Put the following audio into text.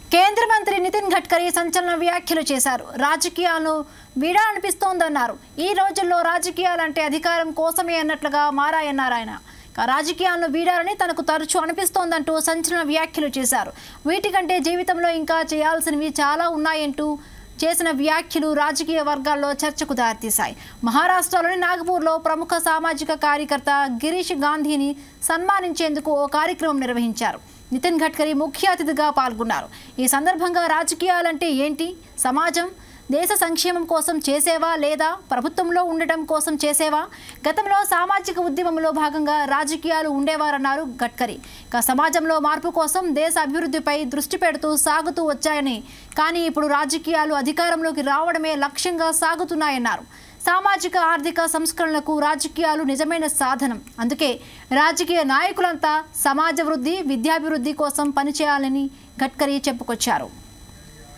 కేంద్ర మంత్రి నితిన్ గడ్కరీ సంచలన వ్యాఖ్యలు చేశారు రాజకీయాలను వీడాలనిపిస్తోందన్నారు ఈ రోజుల్లో రాజకీయాలంటే అధికారం కోసమే అన్నట్లుగా మారాయన్నారు ఆయన ఇక రాజకీయాలను వీడాలని తనకు తరచూ అనిపిస్తోందంటూ సంచలన వ్యాఖ్యలు చేశారు వీటికంటే జీవితంలో ఇంకా చేయాల్సినవి చాలా ఉన్నాయంటూ చేసిన వ్యాఖ్యలు రాజకీయ వర్గాల్లో చర్చకు దారితీశాయి మహారాష్ట్రలోని నాగపూర్లో ప్రముఖ సామాజిక కార్యకర్త గిరీష్ గాంధీని సన్మానించేందుకు ఓ కార్యక్రమం నిర్వహించారు నితిన్ గడ్కరీ ముఖ్య అతిథిగా పాల్గొన్నారు ఈ సందర్భంగా రాజకీయాలంటే ఏంటి సమాజం దేశ సంక్షేమం కోసం చేసేవా లేదా ప్రభుత్వంలో ఉండటం కోసం చేసేవా గతంలో సామాజిక ఉద్యమంలో భాగంగా రాజకీయాలు ఉండేవారన్నారు గడ్కరీ ఇక సమాజంలో మార్పు కోసం దేశ అభివృద్ధిపై దృష్టి పెడుతూ సాగుతూ వచ్చాయని కానీ ఇప్పుడు రాజకీయాలు అధికారంలోకి రావడమే లక్ష్యంగా సాగుతున్నాయన్నారు సామాజిక ఆర్థిక సంస్కరణలకు రాజకీయాలు నిజమైన సాధనం అందుకే రాజకీయ నాయకులంతా సమాజ వృద్ధి విద్యాభివృద్ధి కోసం పనిచేయాలని గడ్కరీ చెప్పుకొచ్చారు